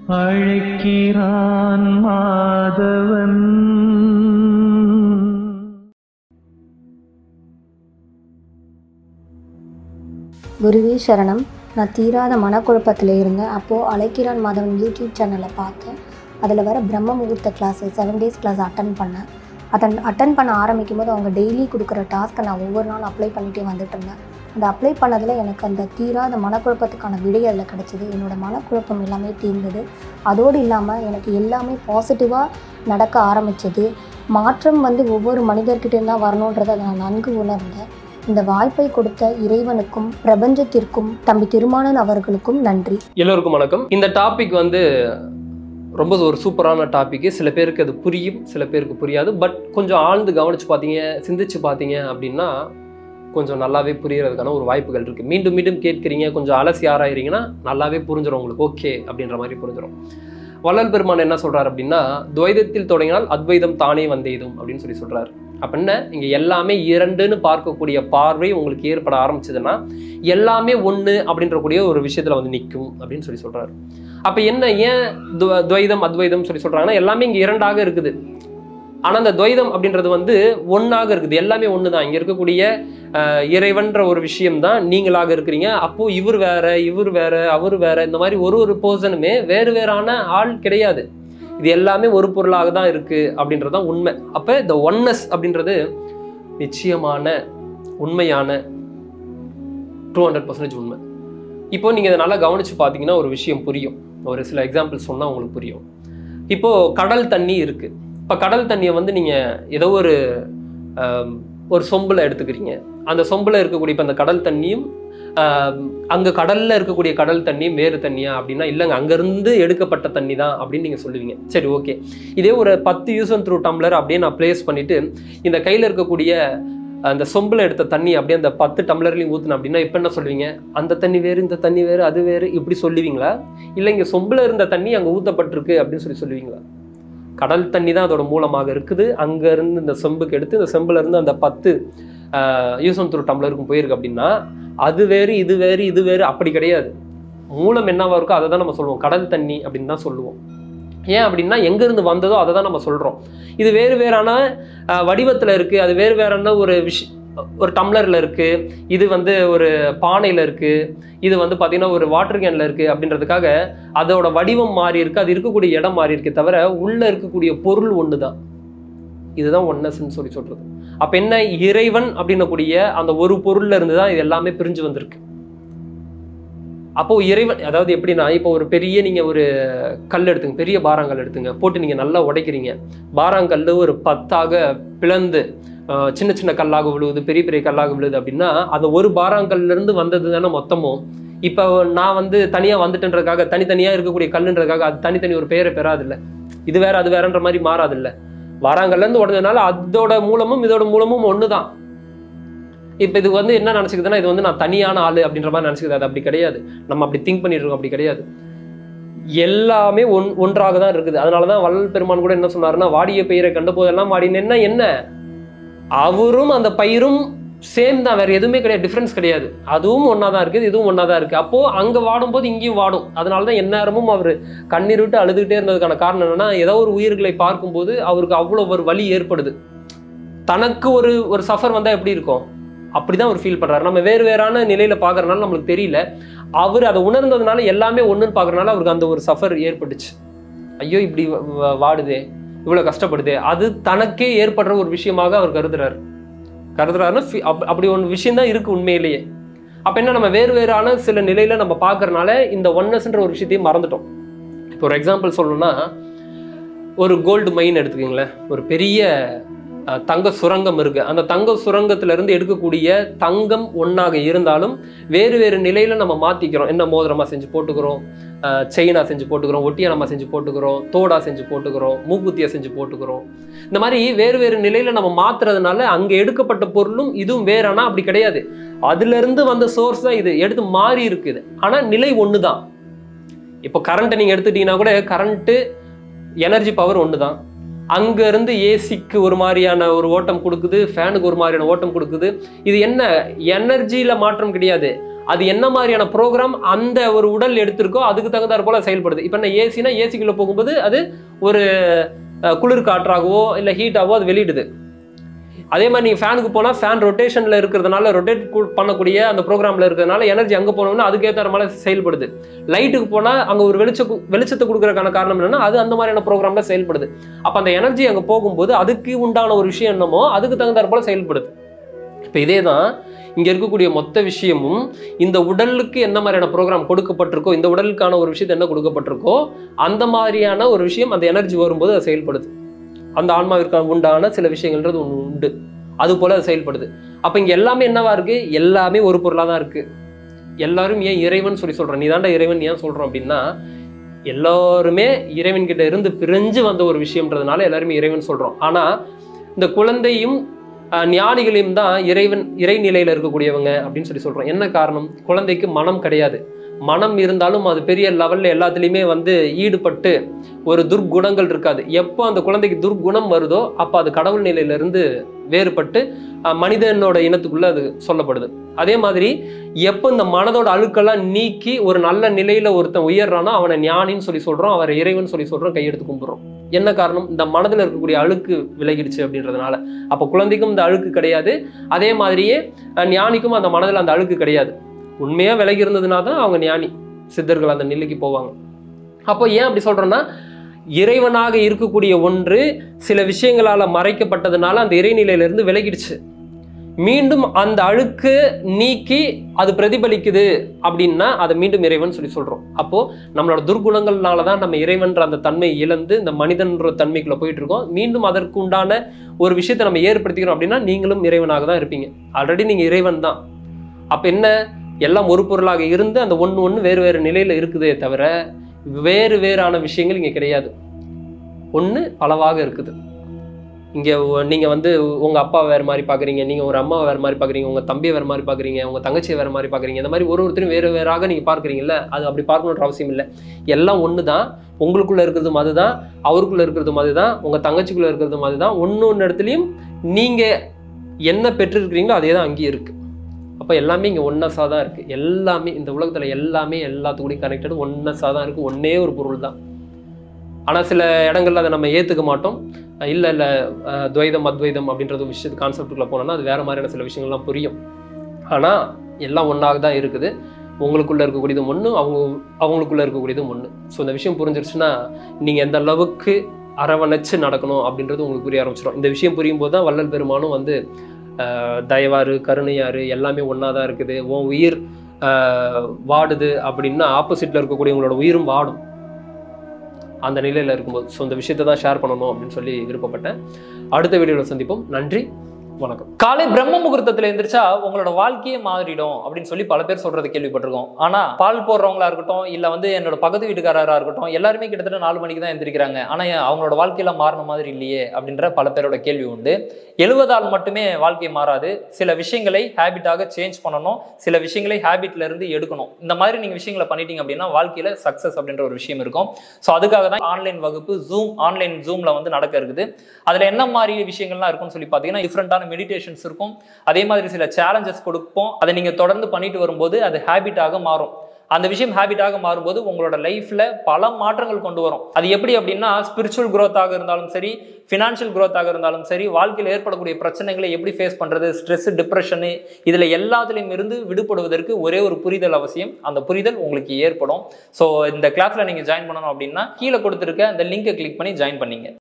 அழைக்கிறான் மாதவன் குருவே சரணம் நான் தீராத மனக்குழப்பத்தில் இருந்தேன் அப்போது அழைக்கிறான் மாதவன் யூடியூப் சேனலை பார்த்தேன் அதில் வர பிரம்ம முகூர்த்த class seven days class attend பண்ணேன் அட்டன் அட்டன் பண்ண ஆரம்பிக்கும் போது அவங்க டெய்லி கொடுக்குற டாஸ்க்கை நான் ஒவ்வொரு நாளும் அப்ளை பண்ணிகிட்டே வந்துட்டு இருந்தேன் அந்த அப்ளை பண்ணதில் எனக்கு அந்த தீராத மனக்குழப்பத்துக்கான விடை அதில் கிடச்சிது என்னோட மனக்குழப்பம் எல்லாமே தீர்ந்தது அதோடு இல்லாமல் எனக்கு எல்லாமே பாசிட்டிவாக நடக்க ஆரம்பிச்சது மாற்றம் வந்து ஒவ்வொரு மனிதர்கிட்டேருந்து தான் வரணுன்றதை அதை நான் நன்கு உணர்ந்தேன் இந்த வாய்ப்பை கொடுத்த இறைவனுக்கும் பிரபஞ்சத்திற்கும் தம்பி திருமானன் அவர்களுக்கும் நன்றி எல்லோருக்கும் வணக்கம் இந்த டாபிக் வந்து ரொம்ப ஒரு சூப்பரான டாபிக் சில பேருக்கு அது புரியும் சில பேருக்கு புரியாது பட் கொஞ்சம் ஆழ்ந்து கவனிச்சு பார்த்தீங்க சிந்திச்சு பார்த்தீங்க அப்படின்னா கொஞ்சம் நல்லாவே புரியறதுக்கான ஒரு வாய்ப்புகள் இருக்குது மீண்டும் மீண்டும் கேட்குறீங்க கொஞ்சம் அலசி ஆராயிறீங்கன்னா நல்லாவே புரிஞ்சிடும் உங்களுக்கு ஓகே அப்படின்ற மாதிரி புரிஞ்சிடும் வள்ளல் பெருமான் என்ன சொல்றாரு அப்படின்னா துவைதத்தில் தொடங்கினால் அத்வைதம் தானே வந்தேதும் அப்படின்னு சொல்லி சொல்றாரு அப்ப என்ன இங்க எல்லாமே இரண்டுன்னு பார்க்கக்கூடிய பார்வை உங்களுக்கு ஏற்பட ஆரம்பிச்சதுன்னா எல்லாமே ஒண்ணு அப்படின்ற கூடிய ஒரு விஷயத்துல வந்து நிற்கும் அப்படின்னு சொல்லி சொல்றாரு அப்ப என்ன ஏன் துவ- துவைதம் அத்வைதம் சொல்லி சொல்றாங்கன்னா எல்லாமே இங்க இரண்டாக இருக்குது ஆனா அந்த துவைதம் அப்படின்றது வந்து ஒண்ணாக இருக்குது எல்லாமே ஒண்ணுதான் இங்க இருக்கக்கூடிய அஹ், இறைவன்ற ஒரு விஷயம் தான் நீங்களாக இருக்கிறீங்க அப்போ இவர் வேற இவர் வேற அவர் வேற இந்த மாதிரி ஒரு ஒரு பர்சனுமே வேறு வேறான ஆள் கிடையாது இது எல்லாமே ஒரு பொருளாக தான் இருக்கு அப்படின்றது தான் உண்மை அப்ப இந்த ஒன்னஸ் அப்படின்றது நிச்சயமான உண்மையான டூ ஹண்ட்ரட் பர்சன்டேஜ் உண்மை இப்போ நீங்க இதை நல்லா கவனிச்சு பார்த்தீங்கன்னா ஒரு விஷயம் புரியும் ஒரு சில எக்ஸாம்பிள் சொன்னா உங்களுக்கு புரியும் இப்போ கடல் தண்ணி இருக்கு இப்போ கடல் தண்ணியை வந்து நீங்க ஏதோ ஒரு ஆம், ஒரு சொம்புல எடுத்துக்கிறீங்க அந்த சொம்புல இருக்கக்கூடிய இப்போ அந்த கடல் தண்ணியும் ஆம், அங்க கடல்ல இருக்கக்கூடிய கடல் தண்ணியும் வேறு தண்ணியா அப்படின்னா இல்லைங்க அங்கிருந்து எடுக்கப்பட்ட தண்ணி தான் அப்படின்னு நீங்க சொல்லுவீங்க சரி ஓகே இதே ஒரு பத்து யூஸ் அண்ட் த்ரூ டம்ளர் அப்படியே நான் பிளேஸ் பண்ணிட்டு இந்த கையில இருக்கக்கூடிய அந்த சொம்புல எடுத்த தண்ணி அப்படியே அந்த பத்து டம்ளர்லையும் ஊத்துன அப்படின்னா இப்போ என்ன சொல்லுவீங்க அந்த தண்ணி வேறு இந்த தண்ணி வேறு அது வேறு இப்படி சொல்லுவீங்களா இல்லை இங்க சொம்புல இருந்த தண்ணி அங்க ஊத்தப்பட்டிருக்கு அப்படின்னு சொல்லி சொல்லுவீங்களா கடல் தண்ணி தான் அதோட மூலமாக இருக்குது அங்க இருந்து இந்த செம்புக்கு எடுத்து இந்த செம்புல இருந்து அந்த பத்து யூசம் த்ரூ டம்ளருக்கும் போயிருக்கு அப்படின்னா அது வேறு இது வேறு இது வேறு அப்படி கிடையாது மூலம் என்னவா இருக்கோ அதை தான் நம்ம சொல்லுவோம் கடல் தண்ணி அப்படின்னு தான் சொல்லுவோம் ஏன் அப்படின்னா எங்கேருந்து வந்ததோ அதை தான் நம்ம சொல்கிறோம் இது வேறு வேறான வடிவத்தில் இருக்குது அது வேறு வேறான ஒரு விஷ் ஒரு டம்ளரில் இருக்குது இது வந்து ஒரு பானையில் இருக்குது இது வந்து பார்த்திங்கன்னா ஒரு வாட்டர் கேனில் இருக்குது அப்படின்றதுக்காக அதோட வடிவம் மாறி இருக்கு அது இருக்கக்கூடிய இடம் மாறி இருக்கே தவிர உள்ளே இருக்கக்கூடிய பொருள் ஒன்று தான் இதுதான் ஒன்னஸ்ன்னு சொல்லி சொல்கிறது அப்போ என்ன இறைவன் அப்படின்னக்கூடிய அந்த ஒரு பொருள்ல இருந்து தான் இது எல்லாமே பிரிஞ்சு வந்திருக்கு அப்போ இறைவன் அதாவது எப்படின்னா இப்போ ஒரு பெரிய நீங்க ஒரு கல் எடுத்துங்க பெரிய பாறாங்கல் எடுத்துங்க போட்டு நீங்க நல்லா உடைக்கிறீங்க பாறாங்கல் ஒரு பத்தாக பிளந்து அஹ், சின்ன சின்ன கல்லாக விழுவுது பெரிய பெரிய கல்லாக விழுது அப்படின்னா அந்த ஒரு பாறாங்கல்ல இருந்து வந்தது தானே மொத்தமும் இப்போ நான் வந்து தனியா வந்துட்டேன்றதுக்காக தனித்தனியா இருக்கக்கூடிய கல்லுன்றதுக்காக அது தனித்தனி ஒரு பெயரை பெறாது இது வேற அது வேறன்ற மாதிரி மாறாது இல்ல வாராங்கல்ல இருந்து உடனதுனால அதோட மூலமும் இதோட மூலமும் ஒண்ணுதான் இப்ப இது வந்து என்ன நினைச்சுக்குதுன்னா இது வந்து நான் தனியான ஆளு அப்படின்ற மாதிரி நினைச்சுக்குது அது அப்படி கிடையாது நம்ம அப்படி திங்க் பண்ணிட்டு இருக்கோம் அப்படி கிடையாது எல்லாமே ஒன் ஒன்றாக தான் இருக்குது அதனாலதான் வள்ளல் பெருமான் கூட என்ன சொன்னாருன்னா வாடிய பயிரை கண்ட போதெல்லாம் வாடினேன்னா என்ன அவரும் அந்த பயிரும் சேம் தான் வேற எதுவுமே கிடையாது டிஃபரன்ஸ் கிடையாது அதுவும் ஒன்றா தான் இருக்குது இதுவும் ஒன்றா தான் இருக்குது அப்போ அங்கே வாடும்போது இங்கேயும் வாடும் அதனால தான் எந்நேரமும் அவர் கண்ணீர் விட்டு அழுதுகிட்டே இருந்ததுக்கான காரணம் என்னன்னா ஏதோ ஒரு உயிர்களை பார்க்கும்போது அவருக்கு அவ்வளோ ஒரு வலி ஏற்படுது தனக்கு ஒரு ஒரு சஃபர் வந்தால் எப்படி இருக்கும் அப்படிதான் அவர் ஃபீல் பண்றாரு நம்ம வேறு வேறான நிலையில பார்க்கறதுனால நம்மளுக்கு தெரியல அவர் அதை உணர்ந்ததுனால எல்லாமே ஒண்ணுன்னு பார்க்கறதுனால அவருக்கு அந்த ஒரு சஃபர் ஏற்பட்டுச்சு ஐயோ இப்படி வ- வ- வாடுதே இவ்வளவு கஷ்டப்படுதே அது தனக்கே ஏற்படுற ஒரு விஷயமாக அவர் கருதுறாரு கருதுறாருன்னா ஃபி- அப்- அப்படி ஒன்று விஷயம் தான் இருக்கு உண்மையிலேயே அப்ப என்ன நம்ம வேறு வேறான சில நிலையில நம்ம பார்க்கறதுனால இந்த ஒன்னஸ்ன்ற ஒரு விஷயத்தையும் மறந்துட்டோம் இப்போ ஒரு எக்ஸாம்பிள் சொல்லணும்னா ஒரு கோல்டு மைன் எடுத்துக்கோங்களேன் ஒரு பெரிய அஹ், தங்க சுரங்கம் இருக்கு அந்த தங்க சுரங்கத்துல இருந்து எடுக்கக்கூடிய தங்கம் ஒண்ணாக இருந்தாலும் வேறு வேறு நிலையில நம்ம மாத்திக்கிறோம் என்ன மோதிரமா செஞ்சு போட்டுக்கிறோம் அஹ், செயினா செஞ்சு போட்டுக்கிறோம் ஒட்டியானமா செஞ்சு போட்டுக்கிறோம் தோடா செஞ்சு போட்டுக்கிறோம் மூக்குத்தியா செஞ்சு போட்டுக்கிறோம் இந்த மாதிரி வேறு வேறு நிலையில நம்ம மாத்துறதுனால அங்க எடுக்கப்பட்ட பொருளும் இதுவும் வேறானா அப்படி கிடையாது அதுல இருந்து வந்த சோர்ஸ் தான் இது எடுத்து மாறி இருக்குது ஆனா நிலை ஒண்ணுதான் இப்போ கரண்ட்டை நீங்க எடுத்துட்டீங்கன்னா கூட கரண்ட்டு எனர்ஜி பவர் ஒன்று தான் அங்க இருந்து ஏசிக்கு ஒரு மாதிரியான ஒரு ஓட்டம் கொடுக்குது ஃபேனுக்கு ஒரு மாதிரியான ஓட்டம் கொடுக்குது இது என்ன எனர்ஜியில மாற்றம் கிடையாது அது என்ன மாதிரியான ப்ரோக்ராம் அந்த ஒரு உடல் எடுத்திருக்கோ அதுக்கு தகுந்தாற் போல செயல்படுது இப்போ என்ன ஏசினா ஏசிக்குள்ள போகும்போது அது ஒரு அஹ், குளிர் காற்றாகவோ இல்லை ஹீட்டாகவோ அது வெளியிடுது அதே மாதிரி நீங்கள் ஃபேனுக்கு போனால் ஃபேன் ரொட்டேஷனில் இருக்கிறதுனால ரொட்டேட் பண்ணக்கூடிய அந்த ப்ரோக்ராமில் இருக்கிறதுனால எனர்ஜி அங்கே போனோம்னா அதுக்கேற்ற மாதிரி செயல்படுது லைட்டுக்கு போனால் அங்கே ஒரு வெளிச்ச வெளிச்சத்தை கொடுக்கறதுக்கான காரணம் என்னன்னா அது அந்த மாதிரியான ப்ரோக்ராமில் செயல்படுது அப்போ அந்த எனர்ஜி அங்கே போகும்போது அதுக்கு உண்டான ஒரு விஷயம் என்னமோ அதுக்கு தகுந்தாற் போல செயல்படுது இப்போ இதே தான் இங்கே இருக்கக்கூடிய மொத்த விஷயமும் இந்த உடலுக்கு என்ன மாதிரியான ப்ரோக்ராம் கொடுக்கப்பட்டிருக்கோ இந்த உடலுக்கான ஒரு விஷயத்தை என்ன கொடுக்கப்பட்டிருக்கோ அந்த மாதிரியான ஒரு விஷயம் அந்த எனர்ஜி வரும்போது அது செயல்படுது அந்த ஆன்மாவிற்கு உண்டான சில விஷயங்கள்ன்றது ஒன்று உண்டு அது போல அது செயல்படுது அப்போ இங்கே எல்லாமே என்னவா இருக்கு எல்லாமே ஒரு பொருளாக தான் இருக்கு எல்லாரும் ஏன் இறைவன் சொல்லி சொல்றோம் நீ தாண்டா இறைவன் ஏன் சொல்றோம் அப்படின்னா எல்லாருமே இறைவன் கிட்ட இருந்து பிரிஞ்சு வந்த ஒரு விஷயம்ன்றதுனால எல்லாருமே இறைவன் சொல்றோம் ஆனா இந்த குழந்தையும் அஹ், ஞானிகளையும் தான் இறைவன் இறைநிலையில இருக்கக்கூடியவங்க அப்படின்னு சொல்லி சொல்றோம் என்ன காரணம் குழந்தைக்கு மனம் கிடையாது மனம் இருந்தாலும் அது பெரிய லெவல்ல எல்லாத்துலேயுமே வந்து ஈடுபட்டு ஒரு துர்க்குணங்கள் இருக்காது எப்போ அந்த குழந்தைக்கு துர்க்குணம் வருதோ அப்போ அது கடவுள் நிலையிலிருந்து வேறுபட்டு அஹ், மனிதனோட இனத்துக்குள்ள அது சொல்லப்படுது அதே மாதிரி எப்போ இந்த மனதோட அழுக்கெல்லாம் நீக்கி ஒரு நல்ல நிலையில ஒருத்தன் உயர்றானோ அவனை ஞானின்னு சொல்லி சொல்றோம் அவரை இறைவன் சொல்லி சொல்றோம் கையெடுத்து கும்பிடுறோம் என்ன காரணம் இந்த மனதில் இருக்கக்கூடிய அழுக்கு விலகிடுச்சு அப்படின்றதுனால அப்போ குழந்தைக்கும் இந்த அழுக்கு கிடையாது அதே மாதிரியே அஹ், ஞானிக்கும் அந்த மனதில் அந்த அழுக்கு கிடையாது உண்மையா விலகி இருந்ததுனா தான் அவங்க ஞானி சித்தர்கள் அந்த நிலைக்கு போவாங்க அப்போ ஏன் அப்படி சொல்றேன்னா இறைவனாக இருக்கக்கூடிய ஒன்று சில விஷயங்களால மறைக்கப்பட்டதுனால அந்த இறைநிலையிலிருந்து விலகிடுச்சு மீண்டும் அந்த அழுக்கு நீக்கி அது பிரதிபலிக்குது அப்படின்னா அதை மீண்டும் இறைவன் சொல்லி சொல்றோம் அப்போ நம்மளோட துர்குணங்கள்னால தான் நம்ம இறைவன்ற அந்த தன்மை இழந்து இந்த மனிதன்ற தன்மைக்குள்ள போயிட்டு இருக்கோம் மீண்டும் அதற்கு உண்டான ஒரு விஷயத்தை நம்ம ஏற்படுத்திக்கிறோம் அப்படின்னா நீங்களும் இறைவனாக தான் இருப்பீங்க ஆல்ரெடி நீங்க இறைவன் தான் அப்ப என்ன எல்லாம் ஒரு பொருளாக இருந்து அந்த ஒன்று ஒன்று வேறு வேறு நிலையில இருக்குதே தவிர வேறு வேறான விஷயங்கள் இங்க கிடையாது ஒன்று பலவாக இருக்குது இங்க ஒ- நீங்க வந்து உங்க அப்பா வேற மாதிரி பாக்குறீங்க நீங்க ஒரு அம்மா வேற மாதிரி பாக்குறீங்க உங்க தம்பியை வேற மாதிரி பாக்குறீங்க உங்க தங்கச்சியை வேற மாதிரி பாக்குறீங்க இந்த மாதிரி ஒரு ஒருத்தரும் வேறு வேறாக நீங்க பார்க்குறீங்கல்ல அது அப்படி பார்க்கணுன்ற அவசியம் இல்லை எல்லாம் ஒன்று தான் உங்களுக்குள்ள இருக்கிறதும் அதுதான் அவருக்குள்ள இருக்கிறதும் அதுதான் உங்க தங்கச்சிக்குள்ள இருக்கிறதும் அதுதான் ஒன்று ஒன்று இடத்துலையும் நீங்க என்ன பெற்றிருக்கிறீங்களோ அதே தான் அங்கேயும் இருக்கு அப்போ எல்லாமே இங்கே ஒன்னஸாக தான் இருக்குது எல்லாமே இந்த உலகத்தில் எல்லாமே எல்லாத்துக்கூடயும் கனெக்டட் ஒன்னஸாக தான் இருக்குது ஒன்றே ஒரு பொருள் தான் ஆனால் சில இடங்கள்ல அதை நம்ம ஏற்றுக்க மாட்டோம் இல்லை இல்லை துவைதம் அத்வைதம் அப்படின்றது விஷயத்து கான்செப்டுக்குள்ளே போனோம்னா அது வேறு மாதிரியான சில விஷயங்கள்லாம் புரியும் ஆனால் எல்லாம் ஒன்றாக தான் இருக்குது உங்களுக்குள்ளே இருக்கக்கூடியதும் ஒன்று அவங்க அவங்களுக்குள்ளே இருக்கக்கூடியதும் ஒன்று ஸோ இந்த விஷயம் புரிஞ்சிருச்சுன்னா நீங்கள் எந்த அளவுக்கு அரவணைச்சு நடக்கணும் அப்படின்றது உங்களுக்கு புரிய ஆரம்பிச்சிடும் இந்த விஷயம் புரியும் போது தான் வள்ளல் பெருமானும் வந்து ஆஹ், தயவாறு கருணையாறு எல்லாமே ஒன்றா தான் இருக்குது உன் உயிர் ஆஹ், வாடுது அப்படின்னா ஆப்போசிட்டில் இருக்கக்கூடிய உங்களோட உயிரும் வாடும் அந்த நிலையில் இருக்கும்போது ஸோ இந்த விஷயத்தை தான் ஷேர் பண்ணணும் அப்படின்னு சொல்லி விருப்பப்பட்டேன் அடுத்த வீடியோவில் சந்திப்போம் நன்றி வணக்கம் காலை பிரம்ம முகூர்த்தத்துல எந்திரிச்சா உங்களோட வாழ்க்கையே மாறிடும் அப்படின்னு சொல்லி பல பேர் சொல்றது கேள்விப்பட்டிருக்கோம் ஆனா பால் போடுறவங்களா இருக்கட்டும் இல்ல வந்து என்னோட பக்கத்து வீட்டுக்காரரா இருக்கட்டும் எல்லாருமே கிட்டத்தட்ட நாலு மணிக்கு தான் எந்திரிக்கிறாங்க ஆனா ஏன் அவங்களோட வாழ்க்கையில மாறின மாதிரி இல்லையே அப்படின்ற பல பேரோட கேள்வி உண்டு எழுவதால் மட்டுமே வாழ்க்கை மாறாது சில விஷயங்களை ஹேபிட்டாக சேஞ்ச் பண்ணணும் சில விஷயங்களை ஹேபிட்ல இருந்து எடுக்கணும் இந்த மாதிரி நீங்க விஷயங்களை பண்ணிட்டீங்க அப்படின்னா வாழ்க்கையில சக்சஸ் அப்படின்ற ஒரு விஷயம் இருக்கும் ஸோ அதுக்காக தான் ஆன்லைன் வகுப்பு ஜூம் ஆன்லைன் ஜூம்ல வந்து நடக்க இருக்குது அதுல என்ன மாதிரி விஷயங்கள்லாம் இருக்கும்னு சொல்லி பார்த்தீங்கன்னா டிஃப்ரெண்டான மெடிடேஷன்ஸ் இருக்கும் அதே மாதிரி சில சேலஞ்சஸ் கொடுப்போம் அதை நீங்க தொடர்ந்து பண்ணிட்டு வரும்போது அது ஹேபிட்டாக மாறும் அந்த விஷயம் ஹேபிட்டாக மாறும்போது உங்களோட லைஃப்ல பல மாற்றங்கள் கொண்டு வரும் அது எப்படி அப்படின்னா ஸ்பிரிச்சுவல் growth-ஆக இருந்தாலும் சரி ஃபினான்ஷியல் growth-ஆக இருந்தாலும் சரி வாழ்க்கையில் ஏற்படக்கூடிய பிரச்சனைகளை எப்படி ஃபேஸ் பண்றது ஸ்ட்ரெஸ் டிப்ரெஷனு இதுல எல்லாத்துலேயும் இருந்து விடுபடுவதற்கு ஒரே ஒரு புரிதல் அவசியம் அந்த புரிதல் உங்களுக்கு ஏற்படும் ஸோ இந்த கிளாஸ்ல நீங்க ஜாயின் பண்ணணும் அப்படின்னா கீழே கொடுத்துருக்க அந்த லிங்கை கிளிக் பண்ணி ஜாயின் பண்ணீங்க